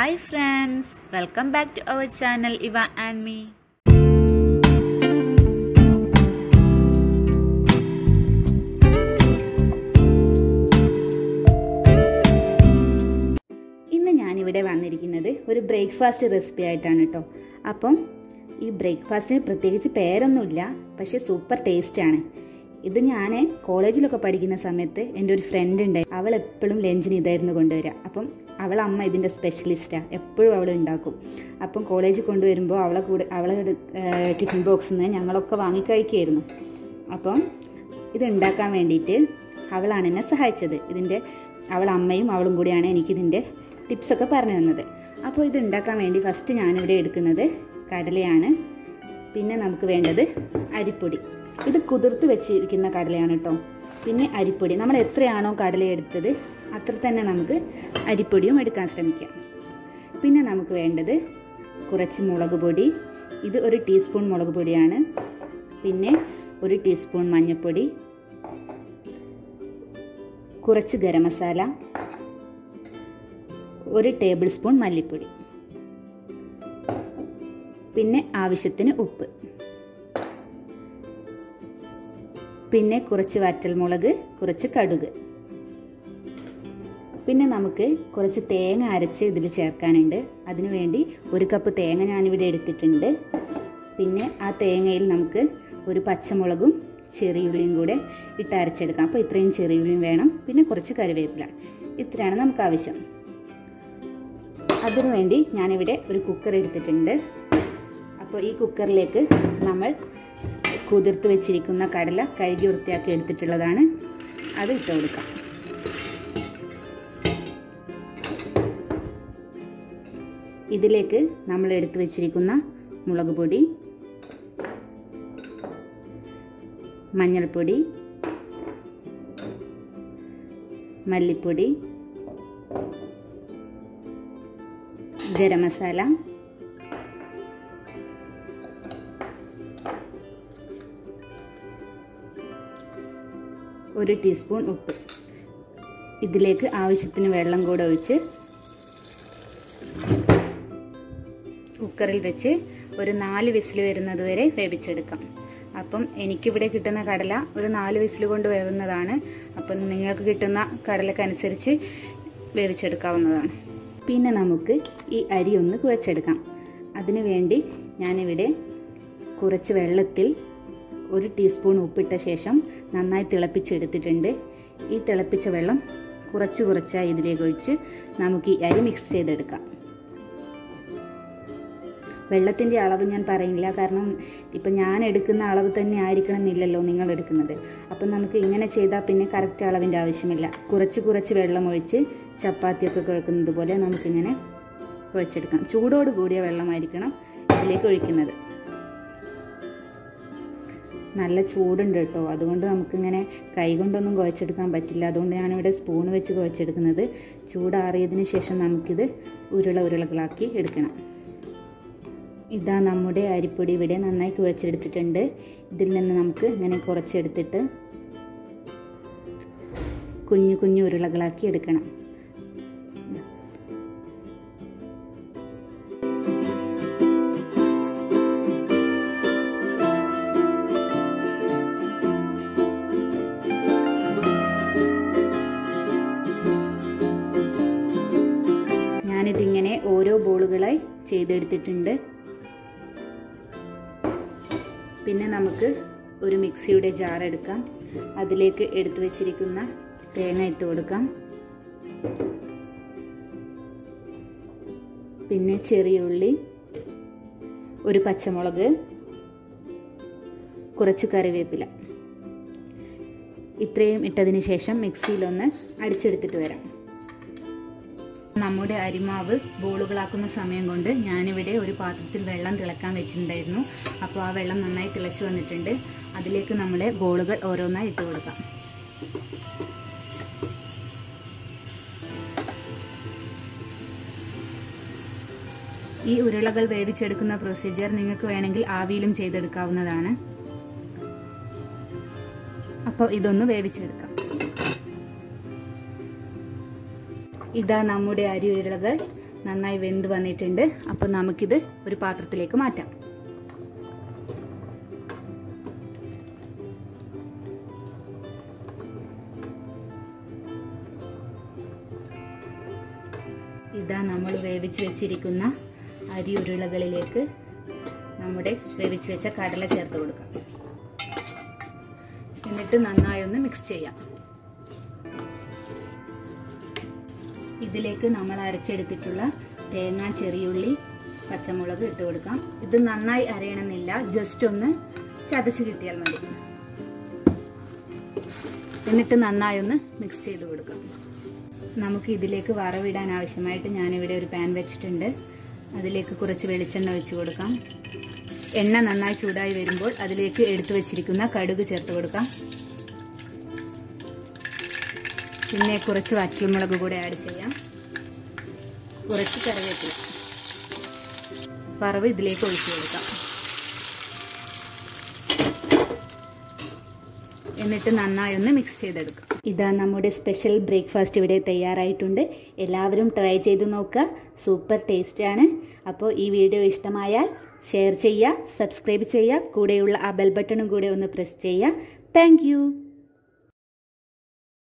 hi friends welcome back to our channel Eva and me ഇന്ന് ഞാനിവിടെ വന്നിരിക്കുന്നത് ഒരു ബ്രേക്ക്ഫാസ്റ്റ് റെസിപ്പി ആയിട്ടാണ് കേട്ടോ അപ്പം ഈ ബ്രേക്ക്ഫാസ്റ്റിന് പ്രത്യേകിച്ച് പേരൊന്നുമില്ല പക്ഷെ സൂപ്പർ ടേസ്റ്റാണ് ഇത് ഞാൻ കോളേജിലൊക്കെ പഠിക്കുന്ന സമയത്ത് എൻ്റെ ഒരു ഫ്രണ്ട് ഉണ്ട് അവൾ എപ്പോഴും ലഞ്ചിന് ഇതായിരുന്നു കൊണ്ടുവരിക അപ്പം അവൾ അമ്മ ഇതിൻ്റെ സ്പെഷ്യലിസ്റ്റാണ് എപ്പോഴും അവൾ ഉണ്ടാക്കും അപ്പം കോളേജിൽ കൊണ്ടുവരുമ്പോൾ അവളെ കൂടെ അവളെ ഏഹ്, ടിഫിൻ ബോക്സിൽ നിന്ന് ഞങ്ങളൊക്കെ വാങ്ങി കഴിക്കുമായിരുന്നു അപ്പം ഇത് ഉണ്ടാക്കാൻ വേണ്ടിയിട്ട് അവളാണ് എന്നെ സഹായിച്ചത് ഇതിൻ്റെ അവൾ അമ്മയും അവളും കൂടിയാണ് എനിക്കിതിൻ്റെ ടിപ്സൊക്കെ പറഞ്ഞു തന്നത് അപ്പോൾ ഇത് ഉണ്ടാക്കാൻ വേണ്ടി ഫസ്റ്റ് ഞാനിവിടെ എടുക്കുന്നത് കടലയാണ് പിന്നെ നമുക്ക് വേണ്ടത് അരിപ്പൊടി ഇത് കുതിർത്ത് വെച്ചിരിക്കുന്ന കടലയാണ് കേട്ടോ പിന്നെ അരിപ്പൊടി നമ്മൾ എത്രയാണോ കടല എടുത്തത് അത്ര തന്നെ നമുക്ക് അരിപ്പൊടിയും എടുക്കാൻ ശ്രമിക്കാം പിന്നെ നമുക്ക് വേണ്ടത് കുറച്ച് മുളക് പൊടി ഇത് ഒരു ടീസ്പൂൺ മുളക് പൊടിയാണ് പിന്നെ ഒരു ടീസ്പൂൺ മഞ്ഞൾപ്പൊടി കുറച്ച് ഗരം മസാല ഒരു ടേബിൾ സ്പൂൺ മല്ലിപ്പൊടി പിന്നെ ആവശ്യത്തിന് ഉപ്പ് പിന്നെ കുറച്ച് വറ്റൽമുളക് കുറച്ച് കടുക് പിന്നെ നമുക്ക് കുറച്ച് തേങ്ങ അരച്ച് ഇതിൽ ചേർക്കാനുണ്ട് അതിനുവേണ്ടി ഒരു കപ്പ് തേങ്ങ ഞാനിവിടെ എടുത്തിട്ടുണ്ട് പിന്നെ ആ തേങ്ങയിൽ നമുക്ക് ഒരു പച്ചമുളകും ചെറിയുള്ളിയും കൂടെ ഇട്ട് അരച്ചെടുക്കാം അപ്പോൾ ഇത്രയും ചെറിയുള്ളിയും വേണം പിന്നെ കുറച്ച് കറിവേപ്പില ഇത്രയാണ് നമുക്ക് ആവശ്യം അതിനുവേണ്ടി ഞാനിവിടെ ഒരു കുക്കർ എടുത്തിട്ടുണ്ട് അപ്പോൾ ഈ കുക്കറിലേക്ക് നമ്മൾ കുതിർത്ത് വെച്ചിരിക്കുന്ന കടല കഴുകി വൃത്തിയാക്കി എടുത്തിട്ടുള്ളതാണ് അത് ഇട്ട് കൊടുക്കാം ഇതിലേക്ക് നമ്മൾ എടുത്തു വെച്ചിരിക്കുന്ന മുളക് പൊടി മഞ്ഞൾപ്പൊടി മല്ലിപ്പൊടി ഗരം മസാല ഒരു ടീസ്പൂൺ ഉപ്പ് ഇതിലേക്ക് ആവശ്യത്തിന് വെള്ളം കൂടെ ഒഴിച്ച് കുക്കറിൽ വെച്ച് ഒരു നാല് വിസിൽ വരുന്നത് വരെ വേവിച്ചെടുക്കാം അപ്പം എനിക്കിവിടെ കിട്ടുന്ന കടല ഒരു നാല് വിസിൽ കൊണ്ട് വേവുന്നതാണ് അപ്പം നിങ്ങൾക്ക് കിട്ടുന്ന കടലക്കനുസരിച്ച് വേവിച്ചെടുക്കാവുന്നതാണ് പിന്നെ നമുക്ക് ഈ അരി ഒന്ന് കുഴച്ചെടുക്കാം അതിനു വേണ്ടി ഞാനിവിടെ കുറച്ച് വെള്ളത്തിൽ ഒരു ടീസ്പൂൺ ഉപ്പിട്ട ശേഷം നന്നായി തിളപ്പിച്ചെടുത്തിട്ടുണ്ട് ഈ തിളപ്പിച്ച വെള്ളം കുറച്ച് കുറച്ചായി ഇതിലേക്ക് ഒഴിച്ച് നമുക്ക് ഈ അരി മിക്സ് ചെയ്തെടുക്കാം വെള്ളത്തിൻ്റെ അളവ് ഞാൻ പറയില്ല കാരണം ഇപ്പം ഞാൻ എടുക്കുന്ന അളവ് തന്നെ ആയിരിക്കണം എന്നില്ലല്ലോ നിങ്ങൾ എടുക്കുന്നത് അപ്പം നമുക്ക് ഇങ്ങനെ ചെയ്താൽ പിന്നെ കറക്റ്റ് അളവിൻ്റെ ആവശ്യമില്ല കുറച്ച് കുറച്ച് വെള്ളം ഒഴിച്ച് ചപ്പാത്തിയൊക്കെ കുഴക്കുന്നത് പോലെ നമുക്കിങ്ങനെ കുഴച്ചെടുക്കാം ചൂടോട് കൂടിയ വെള്ളമായിരിക്കണം ഇതിലേക്ക് ഒഴിക്കുന്നത് നല്ല ചൂടുണ്ട് കേട്ടോ അതുകൊണ്ട് നമുക്കിങ്ങനെ കൈ കൊണ്ടൊന്നും കുഴച്ചെടുക്കാൻ പറ്റില്ല അതുകൊണ്ട് ഞാനിവിടെ സ്പൂൺ വെച്ച് കുഴച്ചെടുക്കുന്നത് ചൂടാറിയതിന് ശേഷം നമുക്കിത് ഉരുള ഉരുളകളാക്കി എടുക്കണം ഇതാ നമ്മുടെ അരിപ്പൊടി ഇവിടെ നന്നായി കുഴച്ചെടുത്തിട്ടുണ്ട് ഇതിൽ നിന്ന് നമുക്ക് ഇങ്ങനെ കുറച്ചെടുത്തിട്ട് കുഞ്ഞു കുഞ്ഞു ഉരുളകളാക്കി എടുക്കണം ഞാനിതിങ്ങനെ ഓരോ ബോളുകളായി ചെയ്തെടുത്തിട്ടുണ്ട് പിന്നെ നമുക്ക് ഒരു മിക്സിയുടെ ജാർ എടുക്കാം അതിലേക്ക് എടുത്തു വെച്ചിരിക്കുന്ന തേങ്ങ ഇട്ട് കൊടുക്കാം പിന്നെ ചെറിയ ഉള്ളി ഒരു പച്ചമുളക് കുറച്ച് കറിവേപ്പില ഇത്രയും ഇട്ടതിന് ശേഷം മിക്സിയിലൊന്ന് അടിച്ചെടുത്തിട്ട് വരാം നമ്മുടെ അരിമാവ് ബോളുകളാക്കുന്ന സമയം കൊണ്ട് ഞാനിവിടെ ഒരു പാത്രത്തിൽ വെള്ളം തിളക്കാൻ വെച്ചിട്ടുണ്ടായിരുന്നു അപ്പോൾ ആ വെള്ളം നന്നായി തിളച്ച് വന്നിട്ടുണ്ട് അതിലേക്ക് നമ്മൾ ബോളുകൾ ഓരോന്നായി ഇട്ട് കൊടുക്കാം ഈ ഉരുളകൾ വേവിച്ചെടുക്കുന്ന പ്രൊസീജിയർ നിങ്ങൾക്ക് വേണമെങ്കിൽ ആവിയിലും ചെയ്തെടുക്കാവുന്നതാണ് അപ്പോൾ ഇതൊന്ന് വേവിച്ചെടുക്കാം ഇതാ നമ്മുടെ അരി ഉരുളകൾ നന്നായി വെന്ത് വന്നിട്ടുണ്ട് അപ്പോൾ നമുക്കിത് ഒരു പാത്രത്തിലേക്ക് മാറ്റാം ഇതാ നമ്മൾ വേവിച്ച് വെച്ചിരിക്കുന്ന അരി ഉരുളകളിലേക്ക് നമ്മുടെ വേവിച്ച് വെച്ച കടല ചേർത്ത് കൊടുക്കാം എന്നിട്ട് നന്നായി ഒന്ന് മിക്സ് ചെയ്യാം ഇതിലേക്ക് നമ്മൾ അരച്ചെടുത്തിട്ടുള്ള തേങ്ങ ചെറിയുള്ളി പച്ചമുളക് ഇട്ട് കൊടുക്കാം ഇത് നന്നായി അരയണമെന്നില്ല ജസ്റ്റ് ഒന്ന് ചതച്ച് കിട്ടിയാൽ മതി എന്നിട്ട് നന്നായി ഒന്ന് മിക്സ് ചെയ്ത് കൊടുക്കാം നമുക്ക് ഇതിലേക്ക് വറവിടാൻ ആവശ്യമായിട്ട് ഞാനിവിടെ ഒരു പാൻ വെച്ചിട്ടുണ്ട് അതിലേക്ക് കുറച്ച് വെളിച്ചെണ്ണ ഒഴിച്ചു കൊടുക്കാം എണ്ണ നന്നായി ചൂടായി വരുമ്പോൾ അതിലേക്ക് എടുത്തു വെച്ചിരിക്കുന്ന കടുക് ചേർത്ത് കൊടുക്കാം പിന്നെ കുറച്ച് വറ്റൽമുളക് കൂടെ ആഡ് ചെയ്യാം കുറച്ച് കറിവേപ്പില വറവ് ഇതിലേക്ക് ഒഴിച്ചു കൊടുക്കാം എന്നിട്ട് നന്നായി ഒന്ന് മിക്സ് ചെയ്തെടുക്കാം ഇതാ നമ്മുടെ സ്പെഷ്യൽ ബ്രേക്ക്ഫാസ്റ്റ് ഇവിടെ തയ്യാറായിട്ടുണ്ട് എല്ലാവരും ട്രൈ ചെയ്ത് നോക്കുക സൂപ്പർ ടേസ്റ്റാണ് അപ്പോൾ ഈ വീഡിയോ ഇഷ്ടമായാൽ ഷെയർ ചെയ്യുക സബ്സ്ക്രൈബ് ചെയ്യുക കൂടെയുള്ള ആ ബെൽ ബട്ടണും കൂടെ ഒന്ന് പ്രസ് ചെയ്യുക താങ്ക്